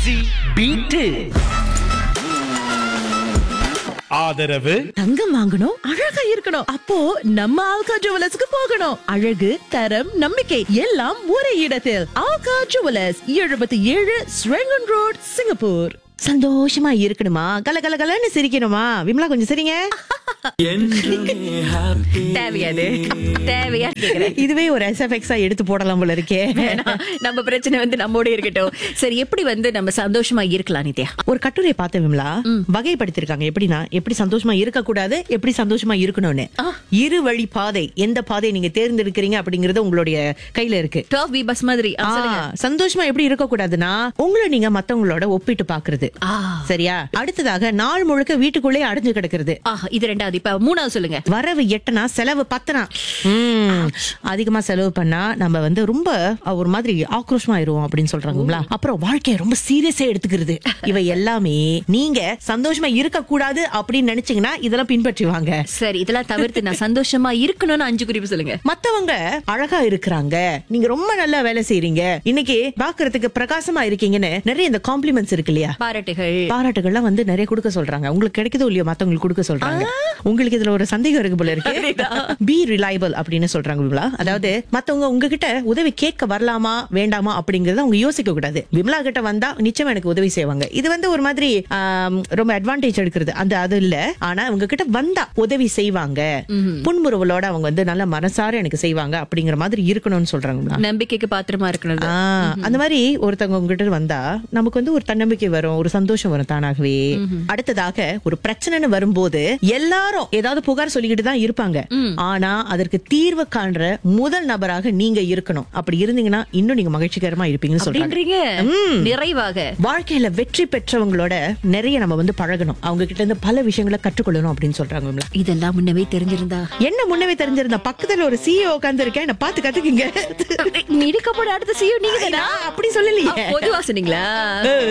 Easy beat ஆதரவு தங்கம் வாங்கணும் அழகா இருக்கணும் அப்போ நம்ம ஆல்கா ஜுவலர்ஸ்க்கு போகணும் அழகு தரம் நம்பிக்கை எல்லாம் ஒரே இடத்தில் ஆல்கா ஜுவலர்ஸ் எழுபத்தி ஏழு ஸ்ரெங்கன் ரோட் சிங்கப்பூர் சந்தோஷமா இருக்கணுமா கல கல கலன்னு சிரிக்கணுமா விமலா கொஞ்சம் சரிங்க தேவையாது தேவையா கேக்குறேன் இதுவே ஒரு எஸ்எஃப்எக்ஸா எடுத்து போடலாம் போல இருக்கே வேணாம். நம்ம பிரச்சனை வந்து நம்மோட இருக்கட்டும் சரி எப்படி வந்து நம்ம சந்தோஷமா இருக்கலாம் நித்யா ஒரு கட்டுரை பார்த்தேன் விமலா வகைப்படுத்திருக்காங்க எப்படின்னா எப்படி சந்தோஷமா இருக்க கூடாது எப்படி சந்தோஷமா இருக்கணும்னு இரு வழி பாதை எந்த பாதை நீங்க தேர்ந்தெடுக்கிறீங்க அப்படிங்கறது உங்களுடைய கையில இருக்கு டுவெல் பி பஸ் மாதிரி ஆ, ஆ, சொல்லுங்க. சந்தோஷமா எப்படி இருக்க கூடாதுன்னா உங்களை நீங்க மத்தவங்களோட ஒப்பிட்டு பாக்குறது ஆ. சரியா அடுத்ததாக நாள் முழுக்க வீட்டுக்குள்ளே அடைஞ்சு கிடக்கிறது ஆ, இது ரெண்டாவது இப்ப மூணாவது சொல்லுங்க வரவு எட்டனா செலவு பத்தனா ம், அதிகமா செலவு பண்ணா நம்ம வந்து ரொம்ப அஹ், ஒரு மாதிரி ஆக்ரோஷமா ஆயிருவோம் அப்படின்னு சொல்றாங்களா அப்புறம் வாழ்க்கைய ரொம்ப சீரியஸா எடுத்துக்கிறது இவை எல்லாமே நீங்க சந்தோஷமா இருக்க கூடாது அப்படின்னு நினைச்சீங்கன்னா இதெல்லாம் பின்பற்றி வாங்க சரி இதெல்லாம் தவிர்த்து நான் சந்தோஷமா இருக்கணும்னு அஞ்சு குறிப்பு சொல்லுங்க மத்தவங்க அழகா இருக்கிறாங்க நீங்க ரொம்ப நல்லா வேலை செய்றீங்க இன்னைக்கு பாக்குறதுக்கு பிரகாசமா இருக்கீங்கன்னு நிறைய இந்த காம்ப்ளிமெண்ட்ஸ் இருக்கு இல்லையா பாராட்டுகள் பாராட்டுகள்லாம் வந்து நிறைய கொடுக்க சொல்றாங்க உங்களுக்கு கிடைக்குதோ இல்லையோ மத்தவங்களுக்கு கொடுக்க சொல்றாங்க உங்களுக்கு இதுல ஒரு சந்தேகம் இருக்கு போல இருக்கு பி ரிலையபிள் அப்படின்னு சொல்றாங்க விமலா அதாவது மத்தவங்க உங்ககிட்ட உதவி கேட்க வரலாமா வேண்டாமா அப்படிங்கறத அவங்க யோசிக்க கூடாது விமலா கிட்ட வந்தா நிச்சயம் எனக்கு உதவி செய்வாங்க இது வந்து ஒரு மாதிரி ஆம், ரொம்ப அட்வான்டேஜ் எடுக்கிறது அந்த அது இல்ல ஆனா உங்க கிட்ட வந்தா உதவி செய்வாங்க புன்முறுவலோட அவங்க வந்து நல்ல மனசார எனக்கு செய்வாங்க அப்படிங்கிற மாதிரி இருக்கணும்னு சொல்றாங்க விமலா. நம்பிக்கைக்கு பாத்திரமா இருக்கணும் ஆ, அந்த மாதிரி ஒருத்தவங்க உங்ககிட்ட வந்தா நமக்கு வந்து ஒரு தன்னம்பிக்கை வரும் ஒரு சந்தோஷம் வரும் தானாகவே அடுத்ததாக ஒரு பிரச்சனைன்னு வரும்போது எல்லாரும் ஏதாவது புகார் சொல்லிக்கிட்டு தான் இருப்பாங்க ஆனா அதற்கு தீர்வு காண்ற முதல் நபராக நீங்க இருக்கணும் அப்படி இருந்தீங்கன்னா இன்னும் நீங்க மகிழ்ச்சிகரமா இருப்பீங்கன்னு சொல்றாங்க அப்படின்றீங்க நிறைவாக வாழ்க்கையில வெற்றி பெற்றவங்களோட நிறைய நம்ம வந்து பழகணும் அவங்க கிட்ட இருந்து பல விஷயங்களை கற்றுக்கொள்ளணும் அப்படின்னு சொல்றாங்க விமலா. இதெல்லாம் முன்னவே தெரிஞ்சிருந்தா என்ன முன்னவே தெரிஞ்சிருந்தா பக்கத்துல ஒரு சிஇஓ உட்கார்ந்து இருக்கேன் என்ன பாத்து கத்துக்குங்க நீ இருக்கப்பட அடுத்த செய்யும் நீங்க நான் அப்படி சொல்லலையே பொதுவா சொன்னீங்களா